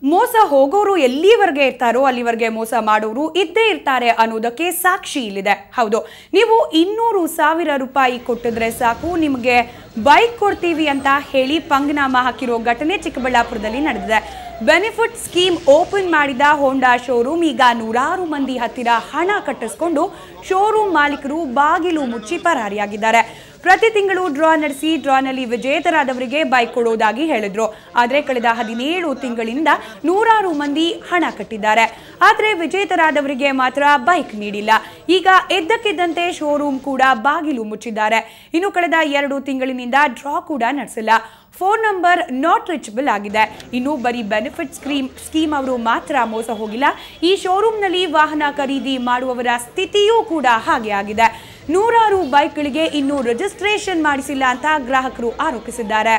ಮೋಸ ಹೋಗೋರು ಎಲ್ಲಿವರೆಗೆ ಇರ್ತಾರೋ ಅಲ್ಲಿವರೆಗೆ ಮೋಸ ಮಾಡೋರು ಇದ್ದೇ ಇರ್ತಾರೆ ಅನ್ನೋದಕ್ಕೆ ಸಾಕ್ಷಿ ಇಲ್ಲಿದೆ ಹೌದು ನೀವು ಇನ್ನೂರು ಸಾವಿರ ರೂಪಾಯಿ ಕೊಟ್ಟಿದ್ರೆ ಸಾಕು ನಿಮಗೆ ಬೈಕ್ ಕೊಡ್ತೀವಿ ಅಂತ ಹೇಳಿ ಪಂಗನಾಮ ಹಾಕಿರೋ ಘಟನೆ ಚಿಕ್ಕಬಳ್ಳಾಪುರದಲ್ಲಿ ನಡೆದಿದೆ ಬೆನಿಫಿಟ್ ಸ್ಕೀಮ್ ಓಪನ್ ಮಾಡಿದ ಹೋಂಡಾ ಶೋರೂಮ್ ಈಗ ನೂರಾರು ಮಂದಿ ಹತ್ತಿರ ಹಣ ಕಟ್ಟಿಸ್ಕೊಂಡು ಶೋರೂಮ್ ಮಾಲೀಕರು ಬಾಗಿಲು ಮುಚ್ಚಿ ಪರಾರಿಯಾಗಿದ್ದಾರೆ ಪ್ರತಿ ತಿಂಗಳು ಡ್ರಾ ನಡೆಸಿ ಡ್ರಾನಲ್ಲಿ ವಿಜೇತರಾದವರಿಗೆ ಬೈಕ್ ಕೊಡೋದಾಗಿ ಹೇಳಿದ್ರು ಆದರೆ ಕಳೆದ ಹದಿನೇಳು ತಿಂಗಳಿಂದ ನೂರಾರು ಮಂದಿ ಹಣ ಕಟ್ಟಿದ್ದಾರೆ ಆದರೆ ವಿಜೇತರಾದವರಿಗೆ ಮಾತ್ರ ಬೈಕ್ ನೀಡಿಲ್ಲ ಈಗ ಎದ್ದಕ್ಕಿದ್ದಂತೆ ಶೋರೂಮ್ ಕೂಡ ಬಾಗಿಲು ಮುಚ್ಚಿದ್ದಾರೆ ಇನ್ನು ಕಳೆದ ಎರಡು ತಿಂಗಳಿನಿಂದ ಡ್ರಾ ಕೂಡ ನಡೆಸಿಲ್ಲ ಫೋನ್ ನಂಬರ್ ನಾಟ್ ರಿಚಬಲ್ ಆಗಿದೆ ಇನ್ನು ಬರೀ ಬೆನಿಫಿಟ್ ಸ್ಕೀಮ್ ಸ್ಕೀಮ್ ಅವರು ಮಾತ್ರ ಮೋಸ ಹೋಗಿಲ್ಲ ಈ ಶೋರೂಮ್ನಲ್ಲಿ ವಾಹನ ಖರೀದಿ ಮಾಡುವವರ ಸ್ಥಿತಿಯೂ ಕೂಡ ಹಾಗೆ ಆಗಿದೆ ನೂರಾರು ಬೈಕ್ಗಳಿಗೆ ಇನ್ನೂ ರಿಜಿಸ್ಟ್ರೇಷನ್ ಮಾಡಿಸಿಲ್ಲ ಅಂತ ಗ್ರಾಹಕರು ಆರೋಪಿಸಿದ್ದಾರೆ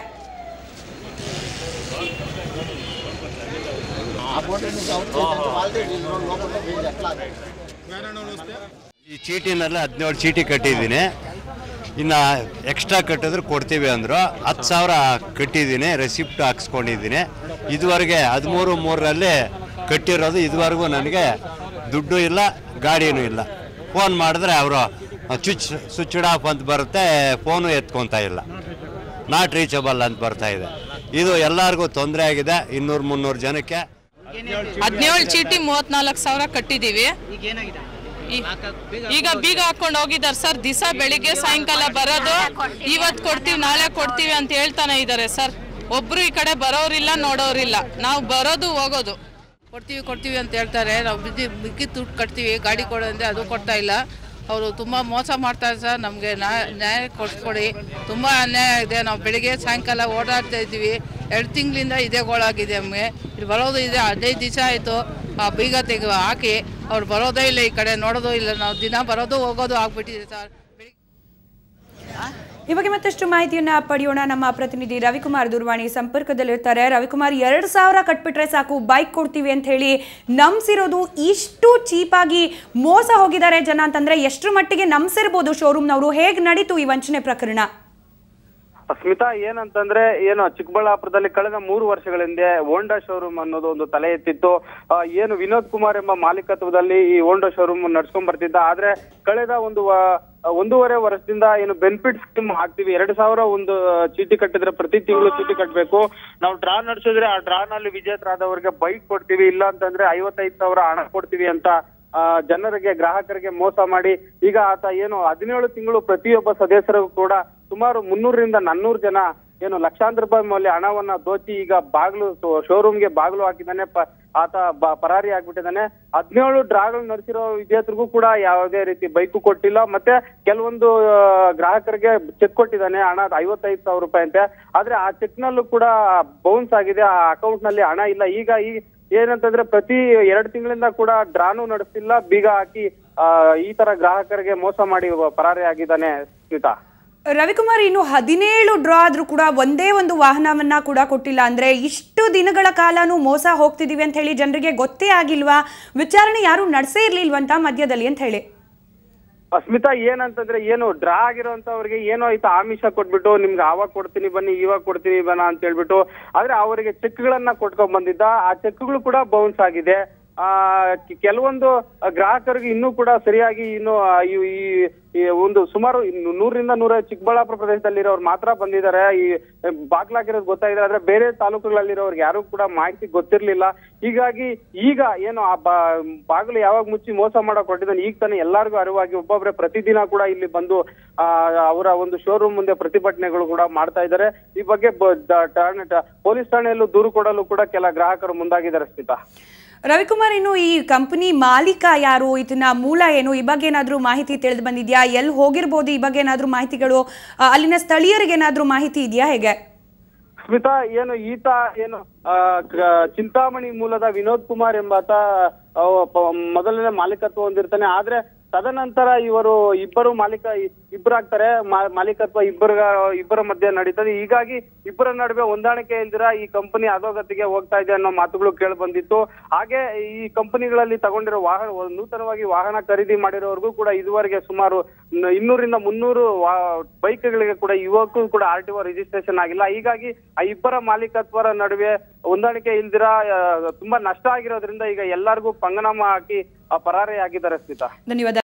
ಈ ಚೀಟಿನಲ್ಲಿ ಹದಿನೇಳು ಚೀಟಿ ಕಟ್ಟಿದ್ದೀನಿ ಇನ್ನು ಎಕ್ಸ್ಟ್ರಾ ಕಟ್ಟಿದ್ರೆ ಕೊಡ್ತೀವಿ ಅಂದರು ಹತ್ತು ಸಾವಿರ ಕಟ್ಟಿದ್ದೀನಿ ರೆಸಿಪ್ಟ್ ಹಾಕ್ಸ್ಕೊಂಡಿದ್ದೀನಿ ಇದುವರೆಗೆ ಹದಿಮೂರು ಮೂರರಲ್ಲಿ ಕಟ್ಟಿರೋದು ಇದುವರೆಗೂ ನನಗೆ ದುಡ್ಡು ಇಲ್ಲ ಗಾಡಿನೂ ಇಲ್ಲ ಫೋನ್ ಮಾಡಿದ್ರೆ ಅವರು ಸ್ವಿಚ್ ಸ್ವಿಚ್ಡ್ ಆಫ್ ಅಂತ ಬರುತ್ತೆ ಫೋನು ಎತ್ಕೊತಾ ಇಲ್ಲ ನಾಟ್ ರೀಚಬಲ್ ಅಂತ ಬರ್ತಾ ಇದೆ ಇದು ಎಲ್ಲರಿಗೂ ತೊಂದರೆ ಆಗಿದೆ ಇನ್ನೂರು ಮುನ್ನೂರು ಜನಕ್ಕೆ ಹದಿನೇಳು ಚೀಟಿ ಮೂವತ್ನಾಲ್ಕು ಸಾವಿರ ಕಟ್ಟಿದೀವಿ ಈ- ಈಗ ಬೀಗ ಹಾಕೊಂಡು ಹೋಗಿದ್ದಾರೆ ಸರ್ ದಿವಸ ಬೆಳಿಗ್ಗೆ ಸಾಯಂಕಾಲ ಬರೋದು ಇವತ್ತು ಕೊಡ್ತೀವಿ ನಾಳೆ ಕೊಡ್ತೀವಿ ಅಂತ ಹೇಳ್ತಾನೆ ಇದ್ದಾರೆ ಸರ್ ಒಬ್ರು ಈ ಕಡೆ ಬರೋರಿಲ್ಲ ನೋಡೋರಿಲ್ಲ ನಾವು ಬರೋದು ಹೋಗೋದು ಕೊಡ್ತೀವಿ ಕೊಡ್ತೀವಿ ಅಂತ ಹೇಳ್ತಾರೆ ನಾವು ಬಿದ್ದಿ ಬಿಕ್ಕಿದ ದುಡ್ಡು ಕಟ್ತೀವಿ ಗಾಡಿ ಕೊಡೋದಂದ್ರೆ ಅದು ಕೊಡ್ತಾ ಇಲ್ಲ ಅವರು ತುಂಬ ಮೋಸ ಮಾಡ್ತಾರೆ ಸರ್ ನಮಗೆ ನ್ಯಾಯ ಕೊಡಿಸ್ಕೊಡಿ ತುಂಬ ಅನ್ಯಾಯ ಇದೆ ನಾವು ಬೆಳಿಗ್ಗೆ ಸಾಯಂಕಾಲ ಓಡಾಡ್ತಾ ಇದ್ದೀವಿ ಎರಡು ತಿಂಗಳಿಂದ ಇದೇ ಗೋಳಾಗಿದೆ ನಮಗೆ ಇಲ್ಲಿ ಬರೋದು ಇದೆ ಹದಿನೈದು ದಿವಸ ಆಯಿತು ಆ ಬೀಗ ತೆಗೆ ಹಾಕಿ ಅವ್ರು ಬರೋದೇ ಇಲ್ಲ ಈ ಕಡೆ ನೋಡೋದು ಇಲ್ಲ ನಾವು ದಿನ ಬರೋದು ಹೋಗೋದು ಆಗ್ಬಿಟ್ಟಿದೆ ಸರ್ ಬೆಳಿಗ್ಗೆ ಈ ಬಗ್ಗೆ ಮತ್ತಷ್ಟು ಮಾಹಿತಿಯನ್ನ ಪಡೆಯೋಣ ನಮ್ಮ ಪ್ರತಿನಿಧಿ ರವಿಕುಮಾರ್ ದೂರವಾಣಿ ಸಂಪರ್ಕದಲ್ಲಿರ್ತಾರೆ ರವಿಕುಮಾರ್ ಎರಡು ಸಾವಿರ ಕಟ್ಬಿಟ್ರೆ ಸಾಕು ಬೈಕ್ ಕೊಡ್ತೀವಿ ಅಂತ ಹೇಳಿ ನಂಬಿಸಿರೋದು ಇಷ್ಟು ಚೀಪಾಗಿ ಮೋಸ ಹೋಗಿದ್ದಾರೆ ಜನ ಅಂತಂದ್ರೆ ಎಷ್ಟರ ಮಟ್ಟಿಗೆ ನಂಬಿಸಿರ್ಬೋದು ಶೋರೂಮ್ನವರು ಹೇಗೆ ನಡೀತು ಈ ವಂಚನೆ ಪ್ರಕರಣ ಸ್ಮಿತಾ ಏನಂತಂದ್ರೆ ಏನು ಚಿಕ್ಕಬಳ್ಳಾಪುರದಲ್ಲಿ ಕಳೆದ ಮೂರು ವರ್ಷಗಳ ಹಿಂದೆ ಹೋಂಡಾ ಶೋರೂಮ್ ಅನ್ನೋದು ಒಂದು ತಲೆ ಎತ್ತಿತ್ತು ಆ, ಏನು ವಿನೋದ್ ಕುಮಾರ್ ಎಂಬ ಮಾಲೀಕತ್ವದಲ್ಲಿ ಈ ಹೋಂಡಾ ಶೋರೂಮ್ ನಡ್ಸ್ಕೊಂಡ್ ಬರ್ತಿದ್ದ ಆದ್ರೆ ಕಳೆದ ಒಂದು ವ- ಒಂದೂವರೆ ವರ್ಷದಿಂದ ಏನು ಬೆನಿಫಿಟ್ ಸ್ಕೀಮ್ ಹಾಕ್ತಿವಿ ಎರಡು ಸಾವಿರ ಒಂದು ಚೀಟಿ ಕಟ್ಟಿದ್ರೆ ಪ್ರತಿ ತಿಂಗಳು ಚೀಟಿ ಕಟ್ಟಬೇಕು ನಾವು ಡ್ರಾ ನಡೆಸಿದ್ರೆ ಆ ಡ್ರಾ ನಲ್ಲಿ ವಿಜೇತರಾದವರಿಗೆ ಬೈಕ್ ಕೊಡ್ತೀವಿ ಇಲ್ಲ ಅಂತಂದ್ರೆ ಐವತ್ತೈದು ಸಾವಿರ ಹಣ ಕೊಡ್ತೀವಿ ಅಂತ ಆ, ಜನರಿಗೆ ಗ್ರಾಹಕರಿಗೆ ಮೋಸ ಮಾಡಿ ಈಗ ಆತ ಏನು ಹದಿನೇಳು ತಿಂಗಳು ಪ್ರತಿಯೊಬ್ಬ ಸದಸ್ಯರಿಗೂ ಕೂಡ ಸುಮಾರು ಮುನ್ನೂರರಿಂದ ನಾನ್ನೂರು ಜನ ಏನು ಲಕ್ಷಾಂತರ ರೂಪಾಯಿ ಮೌಲ್ಯ ಹಣವನ್ನ ದೋಚಿ ಈಗ ಬಾಗಿಲು ಶೋರೂಮ್ಗೆ ಬಾಗಿಲು ಹಾಕಿದ್ದಾನೆ ಪ- ಆತ ಬ- ಪರಾರಿ ಆಗ್ಬಿಟ್ಟಿದ್ದಾನೆ ಹದಿನೇಳು ಡ್ರಾಗಳು ನಡೆಸಿರೋ ವಿಜೇತರಿಗೂ ಕೂಡ ಯಾವುದೇ ರೀತಿ ಬೈಕು ಕೊಟ್ಟಿಲ್ಲ ಮತ್ತೆ ಕೆಲವೊಂದು ಆ, ಗ್ರಾಹಕರಿಗೆ ಚೆಕ್ ಕೊಟ್ಟಿದ್ದಾನೆ ಹಣ ಐವತ್ತೈದು ಸಾವಿರ ರೂಪಾಯಿ ಅಂತೆ ಆದ್ರೆ ಆ ಚೆಕ್ ನಲ್ಲೂ ಕೂಡ ಬೌನ್ಸ್ ಆಗಿದೆ ಆ ಅಕೌಂಟ್ ನಲ್ಲಿ ಹಣ ಇಲ್ಲ ಈಗ ಈ ಏನಂತಂದ್ರೆ ಪ್ರತಿ ಎರಡು ತಿಂಗಳಿಂದ ಕೂಡ ಡ್ರಾನು ನಡೆಸ್ತಿಲ್ಲ ಬೀಗ ಹಾಕಿ ಆ, ಈ ತರ ಗ್ರಾಹಕರಿಗೆ ಮೋಸ ಮಾಡಿ ಪರಾರಿ ಆಗಿದ್ದಾನೆ ಸ್ಮಿತಾ ರವಿಕುಮಾರ್ ಇನ್ನು ಹದಿನೇಳು ಡ್ರಾ ಆದ್ರೂ ಕೂಡ ಒಂದೇ ಒಂದು ವಾಹನವನ್ನ ಕೂಡ ಕೊಟ್ಟಿಲ್ಲ ಅಂದ್ರೆ ಇಷ್ಟು ದಿನಗಳ ಕಾಲನೂ ಮೋಸ ಹೋಗ್ತಿದೀವಿ ಅಂತ ಹೇಳಿ ಜನರಿಗೆ ಗೊತ್ತೇ ಆಗಿಲ್ವಾ ವಿಚಾರಣೆ ಯಾರು ನಡೆಸೇ ಇರ್ಲಿಲ್ವಂತ ಮಧ್ಯದಲ್ಲಿ ಅಂತ ಹೇಳಿ ಸ್ಮಿತಾ ಏನಂತಂದ್ರೆ ಏನು ಡ್ರಾ ಆಗಿರೋಂತವ್ರಿಗೆ ಏನೋ ಆಯ್ತು ಆಮಿಷ ಕೊಟ್ಬಿಟ್ಟು ನಿಮ್ಗೆ ಆವಾಗ ಕೊಡ್ತೀನಿ ಬನ್ನಿ ಇವಾಗ ಕೊಡ್ತೀನಿ ಬನ್ನ ಅಂತ ಹೇಳ್ಬಿಟ್ಟು ಆದ್ರೆ ಅವರಿಗೆ ಚೆಕ್ ಗಳನ್ನ ಕೊಟ್ಕೊಂಡ್ ಬಂದಿದ್ದ ಆ ಚೆಕ್ಗಳು ಕೂಡ ಬೌನ್ಸ್ ಆಗಿದೆ ಆ ಕೆ- ಕೆಲವೊಂದು ಗ್ರಾಹಕರಿಗೆ ಇನ್ನೂ ಕೂಡ ಸರಿಯಾಗಿ ಇನ್ನು ಆ, ಈ- ಈ- ಈ ಒಂದು ಸುಮಾರು ಇನ್ನು ನೂರರಿಂದ ನೂರ ಚಿಕ್ಕಬಳ್ಳಾಪುರ ಪ್ರದೇಶದಲ್ಲಿರೋರು ಮಾತ್ರ ಬಂದಿದ್ದಾರೆ ಈ ಬಾಗ್ಲಾಕಿರೋದು ಗೊತ್ತಾಗಿದೆ ಆದ್ರೆ ಬೇರೆ ತಾಲೂಕುಗಳಲ್ಲಿರೋರ್ಗೆ ಯಾರು ಕೂಡ ಮಾಹಿತಿ ಗೊತ್ತಿರ್ಲಿಲ್ಲ ಹೀಗಾಗಿ ಈಗ ಏನು ಆ ಬಾ ಬಾಗಿಲು ಯಾವಾಗ ಮುಚ್ಚಿ ಮೋಸ ಮಾಡಕ್ ಹೊರಟಿದ್ದಾನೆ ಈಗ ತಾನೇ ಎಲ್ಲರಿಗೂ ಅರಿವಾಗಿ ಒಬ್ಬೊಬ್ರೆ ಪ್ರತಿದಿನ ಕೂಡ ಇಲ್ಲಿ ಬಂದು ಆ ಅವರ ಒಂದು ಶೋರೂಮ್ ಮುಂದೆ ಪ್ರತಿಭಟನೆಗಳು ಕೂಡ ಮಾಡ್ತಾ ಇದ್ದಾರೆ ಈ ಬಗ್ಗೆ ಬ- ದ- ಠಾಣೆ- ಠ- ಪೊಲೀಸ್ ಠಾಣೆಯಲ್ಲೂ ದೂರು ಕೊಡಲು ಕೂಡ ಕೆಲ ಗ್ರಾಹಕರು ಮುಂದಾಗಿದ್ದಾರೆ ಸ್ಮಿತಾ ರವಿಕುಮಾರ್ ಇನ್ನು ಈ ಕಂಪನಿ ಮಾಲೀಕ ಯಾರು ಇದನ್ನ ಮೂಲ ಏನು ಈ ಬಗ್ಗೆ ಏನಾದ್ರೂ ಮಾಹಿತಿ ತಿಳಿದು ಬಂದಿದ್ಯಾ ಎಲ್ಲಿ ಹೋಗಿರ್ಬೋದು ಈ ಬಗ್ಗೆ ಏನಾದ್ರೂ ಮಾಹಿತಿಗಳು ಆ, ಅಲ್ಲಿನ ಸ್ಥಳೀಯರಿಗೆ ಏನಾದ್ರೂ ಮಾಹಿತಿ ಇದೆಯಾ ಹೇಗೆ ಸ್ಮಿತಾ ಏನು ಈತ ಏನು ಆ, ಕ- ಚಿಂತಾಮಣಿ ಮೂಲದ ವಿನೋದ್ ಕುಮಾರ್ ಎಂಬಾತ ಆ, ಪ- ಮೊದಲನೇ ಮಾಲೀಕತ್ವ ಹೊಂದಿರ್ತಾನೆ ಆದ್ರೆ ತದನಂತರ ಇವರು ಇಬ್ಬರು ಮಾಲೀಕ ಇಬ್ಬರಾಗ್ತಾರೆ ಮಾ- ಮಾಲೀಕತ್ವ ಇಬ್ಬರ ಇಬ್ಬರ ಮಧ್ಯೆ ನಡೀತದೆ ಹೀಗಾಗಿ ಇಬ್ಬರ ನಡುವೆ ಹೊಂದಾಣಿಕೆ ಇಲ್ದಿರ ಈ ಕಂಪನಿ ಅಧೋಗತಿಗೆ ಹೋಗ್ತಾ ಇದೆ ಅನ್ನೋ ಮಾತುಗಳು ಕೇಳಿ ಬಂದಿತ್ತು ಹಾಗೆ ಈ ಕಂಪನಿಗಳಲ್ಲಿ ತಗೊಂಡಿರೋ ವಾಹನ ನೂತನವಾಗಿ ವಾಹನ ಖರೀದಿ ಮಾಡಿರೋರ್ಗೂ ಕೂಡ ಇದುವರೆಗೆ ಸುಮಾರು ನ- ಇನ್ನೂರಿಂದ ಮುನ್ನೂರು ಬೈಕ್ಗಳಿಗೆ ಕೂಡ ಇವಕ್ಕೂ ಕೂಡ ಆರ್ ಟಿ ಒ ರಿಜಿಸ್ಟ್ರೇಷನ್ ಆಗಿಲ್ಲ ಹೀಗಾಗಿ ಆ ಇಬ್ಬರ ಮಾಲೀಕತ್ವರ ನಡುವೆ ಹೊಂದಾಣಿಕೆ ಇಲ್ದಿರ ಆ, ತುಂಬಾ ನಷ್ಟ ಆಗಿರೋದ್ರಿಂದ ಈಗ ಎಲ್ಲರಿಗೂ ಪಂಗನಾಮ ಹಾಕಿ ಆ, ಪರಾರಿ ಆಗಿದ್ದಾರೆ ಸ್ಮಿತಾ ಧನ್ಯವಾದ